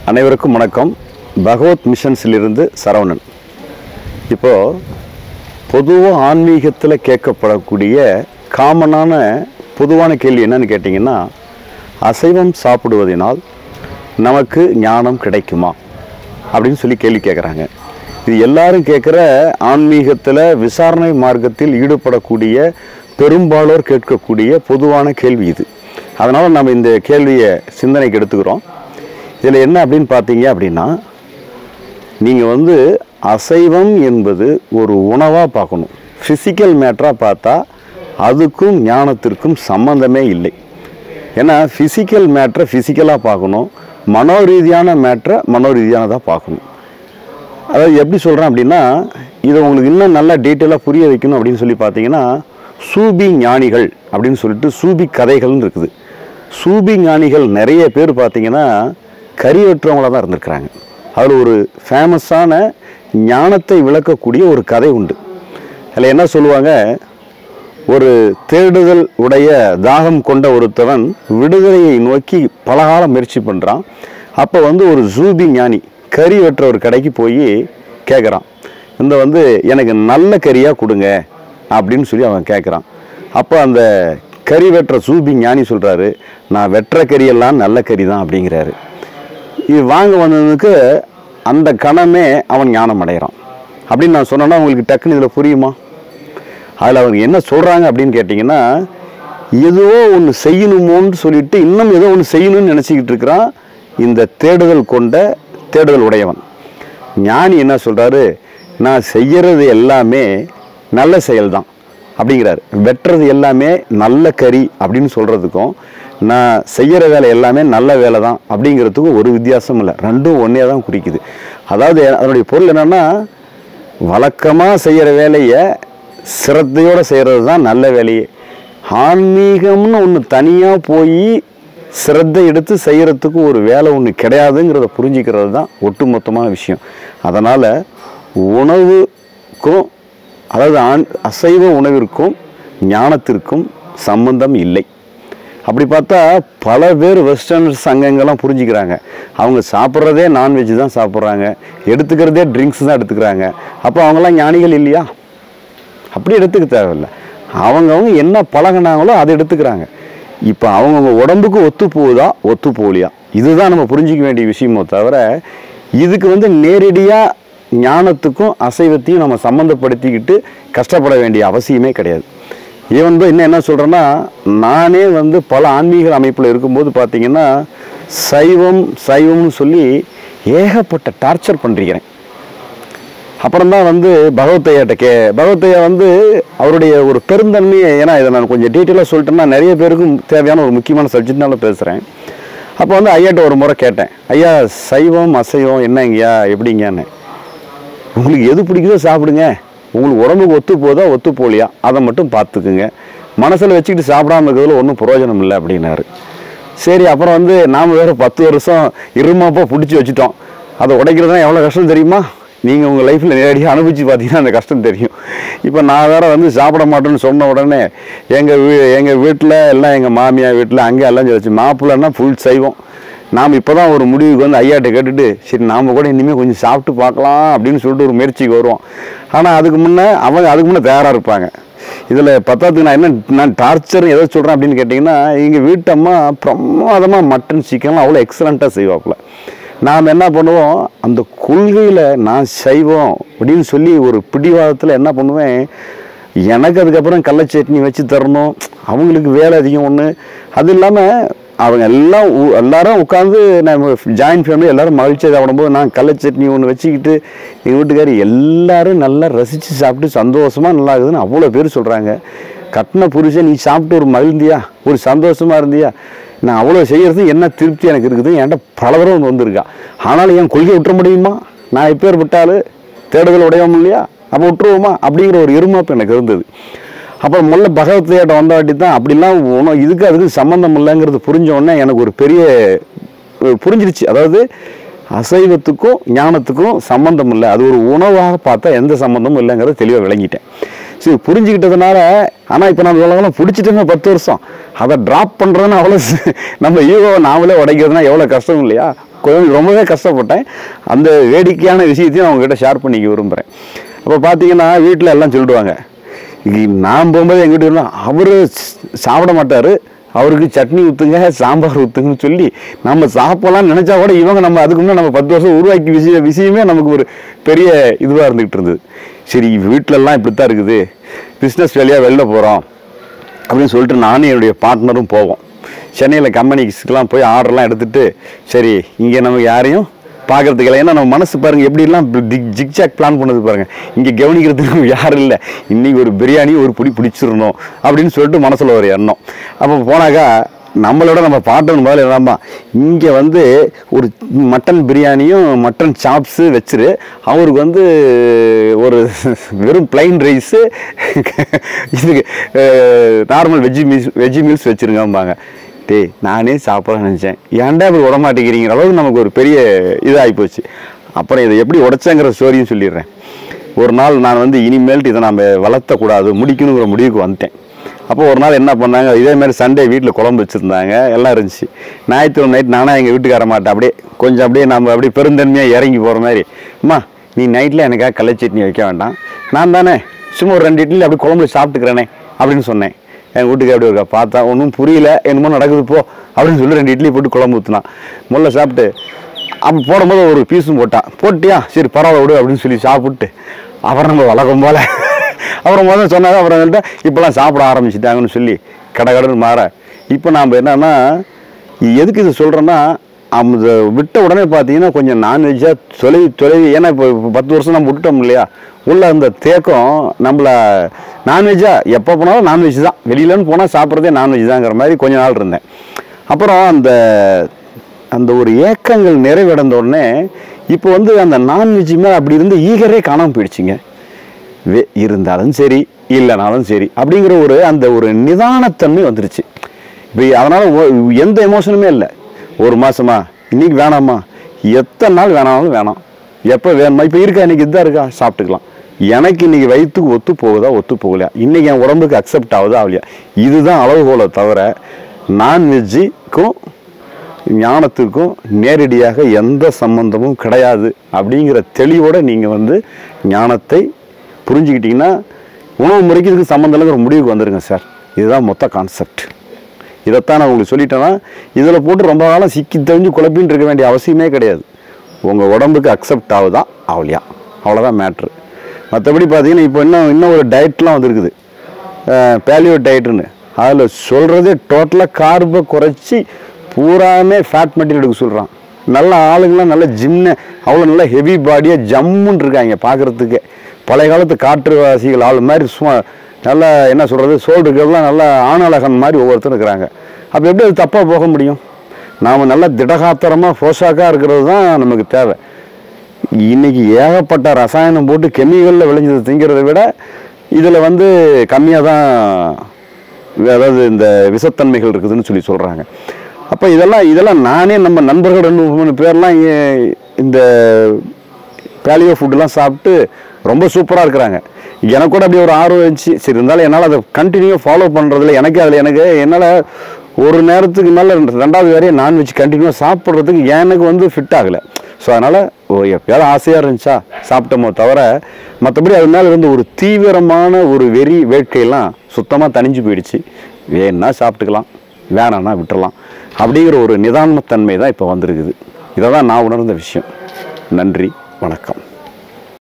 அனைவருக்கும் வணக்கம் பகவத் மிஷன்ஸிலிருந்து சரவணன் இப்போ பொதுவாக ஆன்மீகத்தில் கேட்கப்படக்கூடிய காமனான பொதுவான கேள்வி என்னன்னு கேட்டிங்கன்னா அசைவம் சாப்பிடுவதனால் நமக்கு ஞானம் கிடைக்குமா அப்படின்னு சொல்லி கேள்வி கேட்குறாங்க இது எல்லாரும் கேட்குற ஆன்மீகத்தில் விசாரணை மார்க்கத்தில் ஈடுபடக்கூடிய பெரும்பாலோர் கேட்கக்கூடிய பொதுவான கேள்வி இது அதனால் நம்ம இந்த கேள்வியை சிந்தனைக்கு எடுத்துக்கிறோம் இதில் என்ன அப்படின்னு பார்த்தீங்க அப்படின்னா நீங்கள் வந்து அசைவம் என்பது ஒரு உணவாக பார்க்கணும் ஃபிசிக்கல் மேட்டராக பார்த்தா அதுக்கும் ஞானத்திற்கும் சம்பந்தமே இல்லை ஏன்னா ஃபிசிக்கல் மேட்ரை ஃபிசிக்கலாக பார்க்கணும் மனோரீதியான மேட்ரை மனோரீதியானதாக பார்க்கணும் அதாவது எப்படி சொல்கிறேன் அப்படின்னா இதை உங்களுக்கு இன்னும் நல்லா டீட்டெயிலாக புரிய வைக்கணும் அப்படின்னு சொல்லி பார்த்தீங்கன்னா சூபி ஞானிகள் அப்படின்னு சொல்லிட்டு சூபி கதைகள்னு இருக்குது சூபி ஞானிகள் நிறைய பேர் பார்த்தீங்கன்னா கறி வெட்டுறவங்களா தான் இருந்திருக்கிறாங்க அதில் ஒரு ஃபேமஸான ஞானத்தை விளக்கக்கூடிய ஒரு கதை உண்டு அதில் என்ன சொல்லுவாங்க ஒரு தேடுதல் உடைய தாகம் கொண்ட ஒருத்தவன் விடுதலையை நோக்கி பலகாலம் முயற்சி பண்ணுறான் அப்போ வந்து ஒரு ஜூபி ஞானி கறி வெட்டுற ஒரு கடைக்கு போய் கேட்குறான் இந்த வந்து எனக்கு நல்ல கறியாக கொடுங்க அப்படின்னு சொல்லி அவன் கேட்குறான் அப்போ அந்த கறி வெட்டுற சூபி ஞானி சொல்கிறாரு நான் வெட்டுற கறியெல்லாம் நல்ல கறி தான் அப்படிங்கிறாரு இது வாங்க வந்ததுக்கு அந்த கணமே அவன் ஞானம் அடைகிறான் அப்படின்னு நான் சொன்னேன்னா உங்களுக்கு டக்குன்னு இதில் புரியுமா அதில் அவங்க என்ன சொல்கிறாங்க அப்படின்னு கேட்டிங்கன்னா ஏதோ ஒன்று செய்யணுமோன்னு சொல்லிட்டு இன்னும் ஏதோ ஒன்று செய்யணும்னு நினச்சிக்கிட்டு இருக்கிறான் இந்த தேடுதல் கொண்ட தேடுதல் உடையவன் ஞானி என்ன சொல்கிறாரு நான் செய்யறது எல்லாமே நல்ல செயல்தான் அப்படிங்கிறாரு வெட்டுறது எல்லாமே நல்ல கறி அப்படின்னு சொல்கிறதுக்கும் நான் செய்கிற வேலை எல்லாமே நல்ல வேலை தான் அப்படிங்கிறதுக்கும் ஒரு வித்தியாசம் இல்லை ரெண்டும் ஒன்றே தான் குறிக்குது அதாவது அதனுடைய பொருள் என்னென்னா வழக்கமாக செய்கிற வேலையை சிரத்தையோடு செய்கிறது தான் நல்ல வேலையே ஆன்மீகம்னு ஒன்று தனியாக போய் சிரத்தை எடுத்து செய்கிறதுக்கு ஒரு வேலை ஒன்று கிடையாதுங்கிறத புரிஞ்சுக்கிறது தான் ஒட்டுமொத்தமான விஷயம் அதனால் உணவுக்கும் அதாவது ஆண் அசைவ உணவிற்கும் ஞானத்திற்கும் சம்பந்தம் இல்லை அப்படி பார்த்தா பல பேர் வெஸ்டர்ன் சங்கங்கள்லாம் புரிஞ்சுக்கிறாங்க அவங்க சாப்பிட்றதே நான்வெஜ் தான் சாப்பிட்றாங்க எடுத்துக்கிறதே ட்ரிங்க்ஸ் தான் எடுத்துக்கிறாங்க அப்போ அவங்களாம் ஞானிகள் இல்லையா அப்படி எடுத்துக்க தேவையில்லை அவங்கவுங்க என்ன பழகுனாங்களோ அதை எடுத்துக்கிறாங்க இப்போ அவங்கவுங்க உடம்புக்கு ஒத்து போகுதா ஒத்து போகலையா இதுதான் நம்ம புரிஞ்சிக்க வேண்டிய விஷயமோ தவிர இதுக்கு வந்து நேரடியாக ஞானத்துக்கும் அசைவத்தையும் நம்ம சம்மந்தப்படுத்திக்கிட்டு கஷ்டப்பட வேண்டிய அவசியமே கிடையாது இவன் வந்து இன்னும் என்ன சொல்கிறேன்னா நானே வந்து பல ஆன்மீக அமைப்பில் இருக்கும்போது பார்த்தீங்கன்னா சைவம் சைவம்னு சொல்லி ஏகப்பட்ட டார்ச்சர் பண்ணிருக்கிறேன் அப்புறம் தான் வந்து பகவத்தையாட்ட கே பகவத்தையா வந்து அவருடைய ஒரு பெருந்தன்மையை ஏன்னா இதை நான் கொஞ்சம் டீட்டெயிலாக சொல்லிட்டேன்னா நிறைய பேருக்கும் தேவையான ஒரு முக்கியமான சப்ஜெக்ட்னால பேசுகிறேன் அப்போ வந்து ஐயாட்ட ஒரு முறை கேட்டேன் ஐயா சைவம் அசைவம் என்னங்கய்யா எப்படிங்கன்னு உங்களுக்கு எது பிடிக்குதோ சாப்பிடுங்க உங்களுக்கு உடம்புக்கு ஒத்து போதா ஒத்து போலியா அதை மட்டும் பார்த்துக்குங்க மனசில் வச்சுக்கிட்டு சாப்பிடாம இருக்கிறதுல ஒன்றும் பிரயோஜனம் இல்லை அப்படின்னாரு சரி அப்புறம் வந்து நாம் வேறு பத்து வருஷம் இருமாப்போ பிடிச்சி வச்சுட்டோம் அதை உடைக்கிறதுனா எவ்வளோ கஷ்டம் தெரியுமா நீங்கள் உங்கள் லைஃப்பில் நேரடியாக அனுபவிச்சு பார்த்தீங்கன்னா அந்த கஷ்டம் தெரியும் இப்போ நான் வேற வந்து சாப்பிட மாட்டேன்னு சொன்ன உடனே எங்கள் வீ எங்கள் வீட்டில் எல்லாம் எங்கள் மாமியார் வீட்டில் அங்கே எல்லாம் சொல்லிச்சு மாப்பிள்ளைன்னா ஃபுல் செய்வோம் நாம் இப்போ தான் ஒரு முடிவுக்கு வந்து ஐயாட்ட கேட்டுட்டு சரி நாம் கூட இனிமேல் கொஞ்சம் சாப்பிட்டு பார்க்கலாம் அப்படின்னு சொல்லிட்டு ஒரு முயற்சிக்கு வருவோம் ஆனால் அதுக்கு முன்னே அவங்க அதுக்கு முன்னே தயாராக இருப்பாங்க இதில் பத்தாவதுக்கு நான் என்ன நான் டார்ச்சர் எதை சொல்கிறேன் அப்படின்னு கேட்டிங்கன்னா எங்கள் வீட்டம்மா பிரமாதமாக மட்டன் சிக்கன்லாம் அவ்வளோ எக்ஸலண்ட்டாக செய்வாப்புல நாம் என்ன பண்ணுவோம் அந்த கொள்கையில் நான் செய்வோம் அப்படின்னு சொல்லி ஒரு பிடிவாதத்தில் என்ன பண்ணுவேன் எனக்கு அதுக்கப்புறம் கடல சட்னி வச்சு தரணும் அவங்களுக்கு வேலை அதிகம் ஒன்று அது இல்லாமல் அவங்க எல்லாம் உ- எல்லாரும் உட்காந்து நம்ம ஜாயின்ட் ஃபேமிலி எல்லாரும் மகிழ்ச்சியாக சாப்பிடும்போது நான் கடல சட்னி ஒன்று வச்சுக்கிட்டு எங்கள் வீட்டுக்காரி எல்லாரும் நல்லா ரசித்து சாப்பிட்டு சந்தோஷமாக நல்லா இருக்குதுன்னு அவ்வளோ பேர் சொல்கிறாங்க கட்டின புருஷன் நீ சாப்பிட்டு ஒரு மகிழ்ந்தியா ஒரு சந்தோஷமாக இருந்தியா நான் அவ்வளோ செய்கிறது என்ன திருப்தி எனக்கு இருக்குது என்கிட்ட பல தடவை வந்து வந்திருக்கா ஆனாலும் என் கொள்கை விட்டுற முடியுமா நான் எப்பேர் விட்டாலும் தேடுதல் உடையவும் இல்லையா அப்போ விட்டுருவோமா அப்படிங்கிற ஒரு எருமாப்பு எனக்கு இருந்தது அப்புறம் முதல்ல பகவத்கீதை வந்த வாட்டி தான் அப்படிலாம் உணவு இதுக்கு அதுக்கு சம்மந்தம் இல்லைங்கிறது புரிஞ்ச உடனே எனக்கு ஒரு பெரிய அஹ், புரிஞ்சிருச்சு அதாவது அசைவத்துக்கும் ஞானத்துக்கும் சம்பந்தம் இல்லை அது ஒரு உணவாக பார்த்தா எந்த சம்பந்தமும் இல்லைங்கிறத தெளிவாக விளங்கிட்டேன் சரி புரிஞ்சுக்கிட்டதுனால ஆனால் இப்போ நம்ம இவ்வளோலாம் பிடிச்சிட்டோங்க பத்து வருஷம் அதை ட்ராப் பண்ணுறதுன்னு அவ்வளோ சி- நம்ம ஈகோவை நாமளே உடைக்கிறதுனா எவ்வளோ கஷ்டம் இல்லையா கொஞ்சம் ரொம்பவே கஷ்டப்பட்டேன் அந்த வேடிக்கையான விஷயத்தையும் நான் உங்ககிட்ட ஷேர் பண்ணிக்க விரும்புகிறேன் அப்போ பார்த்தீங்கன்னா வீட்டில் எல்லாம் சொல்லிடுவாங்க இ- நான் போகும்போது எங்கள் வீட்டுக்கு அவர் சாப்பிட மாட்டார் அவருக்கு சட்னி ஊற்றுங்க சாம்பார் ஊற்றுங்கன்னு சொல்லி நம்ம சாப்பிடலாம்னு நினச்சா கூட இவங்க நம்ம அதுக்கு முன்னே நம்ம பத்து வருஷம் உருவாக்கி விஷய விஷயமே நமக்கு ஒரு பெரிய இதுவாக இருந்துகிட்டு இருந்தது சரி வீட்டிலலாம் இப்படி தான் இருக்குது பிஸ்னஸ் வேலையாக வெளில போகிறோம் அப்படின்னு சொல்லிட்டு நானும் என்னுடைய பார்ட்னரும் போவோம் சென்னையில் கம்பெனிஸ்க்கெலாம் போய் ஆர்டர்லாம் எடுத்துட்டு சரி இங்கே நமக்கு யாரையும் பார்க்கறதுக்கு இல்லை ஏன்னா நம்ம மனசு பாருங்கள் எப்படிலாம் ஜிக்ஜாக் பிளான் பண்ணது பாருங்கள் இங்கே கவனிக்கிறதுக்கு நம்ம யாரும் இல்லை இன்னைக்கு ஒரு பிரியாணி ஒரு பிடி பிடிச்சிடணும் அப்படின்னு சொல்லிட்டு மனசில் ஒரு எண்ணம் அப்போ போனாக்கா நம்மளோட நம்ம பாட்டன் முதல்ல என்னம்மா இங்கே வந்து ஒரு மட்டன் பிரியாணியும் மட்டன் சாப்ஸு வச்சிரு அவருக்கு வந்து ஒரு வெறும் பிளைன் ரைஸு இதுக்கு normal veggie meals veggie meals வச்சுருங்கம்பாங்க டேய் நானே சாப்பிடலாம்னு நினச்சேன் ஏன்டா இப்படி விட மாட்டேங்கிறீங்கிற அளவுக்கு நமக்கு ஒரு பெரிய இதாகி போச்சு அப்புறம் இதை எப்படி உடைச்சேங்கிற ஸ்டோரியும் சொல்லிடுறேன் ஒரு நாள் நான் வந்து இனிமேல்ட்டு இதை நம்ம வளர்த்தக்கூடாது முடிக்கணுங்கிற முடிவுக்கு வந்துட்டேன் அப்போ ஒரு நாள் என்ன பண்ணாங்க இதே மாதிரி சண்டே வீட்டில் குழம்பு வச்சுருந்தாங்க எல்லாம் இருந்துச்சு ஞாயிற்றுக்கிழமை நைட் நானே எங்கள் வீட்டுக்கார மாட்டேன் அப்படியே கொஞ்சம் அப்படியே நம்ம அப்படியே பெருந்தன்மையாக இறங்கி போகிற மாதிரி அம்மா நீ நைட்டில் எனக்காக கடலை சட்னி வைக்க வேண்டாம் நான் தானே சும்மா ஒரு ரெண்டு இட்லி அப்படி குழம்புல சாப்பிட்டுக்கிறேனே அப்படின்னு சொன்னேன் என் வீட்டுக்கு அப்படி இருக்கா பார்த்தா ஒன்றும் புரியல என்னமோ நடக்குது போ அப்படின்னு சொல்லி ரெண்டு இட்லி போட்டு குழம்பு ஊற்றினான் முல்ல சாப்பிட்டு அப்போ போடும்போது ஒரு பீஸும் போட்டான் போட்டியா சரி பரவாயில்ல விடு அப்படின்னு சொல்லி சாப்பிட்டு அப்புறம் நம்ம வழக்கம் போல அப்புறம் முதல்ல சொன்னாங்க அப்புறம் வந்துட்டு இப்போலாம் சாப்பிட ஆரம்பிச்சிட்டாங்கன்னு சொல்லி கடை கடன் மாற இப்போ நாம் என்னன்னா எதுக்கு இது சொல்கிறேன்னா அந்த விட்ட உடனே பார்த்தீங்கன்னா கொஞ்சம் நான்வெஜ்ஜாக தொலைவி தொலைவி ஏன்னா இப்போ இப்போ பத்து வருஷம் நம்ம விட்டுட்டோம் இல்லையா உள்ள அந்த தேக்கம் நம்மளை நான்வெஜ்ஜாக எப்போ போனாலும் நான்வெஜ் தான் வெளியிலன்னு போனால் சாப்பிட்றதே நான்வெஜ் தாங்கிற மாதிரி கொஞ்ச நாள் இருந்தேன் அப்புறம் அந்த அந்த ஒரு ஏக்கங்கள் நிறைவடைந்த உடனே இப்போ வந்து அந்த நான்வெஜ் மேலே அப்படி இருந்து ஈகரே காணாமல் போயிடுச்சுங்க வே இருந்தாலும் சரி இல்லைனாலும் சரி அப்படிங்கிற ஒரு அந்த ஒரு நிதானத்தன்மை வந்துருச்சு இப்போ அதனால் எந்த எமோஷனுமே இல்லை ஒரு மாசமா இன்னைக்கு வேணாமா எத்தனை நாள் வேணாலும் வேணாம் எப்போ வேணுமா இப்போ இருக்கா இன்னைக்கு இதுதான் இருக்கா சாப்பிட்டுக்கலாம் எனக்கு இன்னைக்கு வயிற்றுக்கு ஒத்து போகுதா ஒத்து போகலையா இன்னைக்கு என் உடம்புக்கு அக்செப்ட் ஆகுதா ஆகலையா இதுதான் அளவுகோலை தவிர நான்வெஜ்ஜுக்கும் ஞானத்துக்கும் நேரடியாக எந்த சம்பந்தமும் கிடையாது அப்படிங்கிற தெளிவோட நீங்கள் வந்து ஞானத்தை புரிஞ்சுக்கிட்டீங்கன்னா உணவு முறைக்கு இதுக்கு சம்மந்தம் இல்லைங்கிற முடிவுக்கு வந்துருங்க சார் இதுதான் மொத்த கான்செப்ட் இதைத்தான் நான் உங்களுக்கு சொல்லிட்டேன்னா இதில் போட்டு ரொம்ப காலம் சிக்கி தெரிஞ்சு குழப்பின்னு இருக்க வேண்டிய அவசியமே கிடையாது உங்கள் உடம்புக்கு அக்செப்ட் ஆகுதா ஆகலையா அவ்வளோதான் மேட்ரு மற்றபடி பார்த்தீங்கன்னா இப்போ இன்னும் இன்னும் ஒரு டயட்லாம் வந்திருக்குது பேலியோ டயட்டுன்னு அதில் சொல்கிறதே டோட்டலாக கார்பை குறைச்சி பூராமே ஃபேட் மெட்டீரியல் எடுக்க சொல்கிறான் நல்ல ஆளுங்களாம் நல்ல ஜிம்னு அவ்வளோ நல்ல ஹெவி பாடியாக ஜம்முன்னு இருக்காங்க பார்க்குறதுக்கு பழைய காலத்து காற்றுவாசிகள் ஆள் மாதிரி சும்மா நல்லா என்ன சொல்கிறது சோல்டுக்கெல்லாம் நல்ல ஆணழகன் மாதிரி ஒவ்வொருத்தரும் இருக்கிறாங்க அப்போ எப்படி அது தப்பாக போக முடியும் நாம் நல்லா திடகாத்திரமாக போஷாக்காக இருக்கிறது தான் நமக்கு தேவை இன்னைக்கு ஏகப்பட்ட ரசாயனம் போட்டு கெமிக்கலில் விளைஞ்சது திங்கிறத விட இதில் வந்து கம்மியாக தான் அதாவது இந்த விஷத்தன்மைகள் இருக்குதுன்னு சொல்லி சொல்கிறாங்க அப்போ இதெல்லாம் இதெல்லாம் நானே நம்ம நண்பர்கள் ரெண்டு மூணு பேர்லாம் ஏ- இந்த பேலியோ ஃபுட்டுலாம் சாப்பிட்டு ரொம்ப சூப்பராக இருக்கிறாங்க எனக்கு கூட அப்படியே ஒரு ஆர்வம் இருந்துச்சு சரி இருந்தாலும் என்னால் அதை கண்டினியூ ஃபாலோ பண்ணுறதுல எனக்கு அதில் எனக்கு என்னால் ஒரு நேரத்துக்கு மேலே ரெண்டாவது வேறையே நான்வெஜ் கண்டினியூவாக சாப்பிட்றதுக்கு எனக்கு வந்து ஃபிட் ஆகலை ஸோ அதனால் எப்பயாவது ஆசையாக இருந்துச்சா சாப்பிட்டோமோ தவிர மற்றபடி அது மேலே இருந்த ஒரு தீவிரமான ஒரு வெறி வேட்கையெல்லாம் சுத்தமாக தணிஞ்சு போயிடுச்சு வேணும்னா சாப்பிட்டுக்கலாம் வேணாம்னா விட்டுறலாம் அப்படிங்கிற ஒரு நிதானத்தன்மை தான் இப்போ வந்திருக்குது இதை தான் நான் உணர்ந்த விஷயம் நன்றி வணக்கம்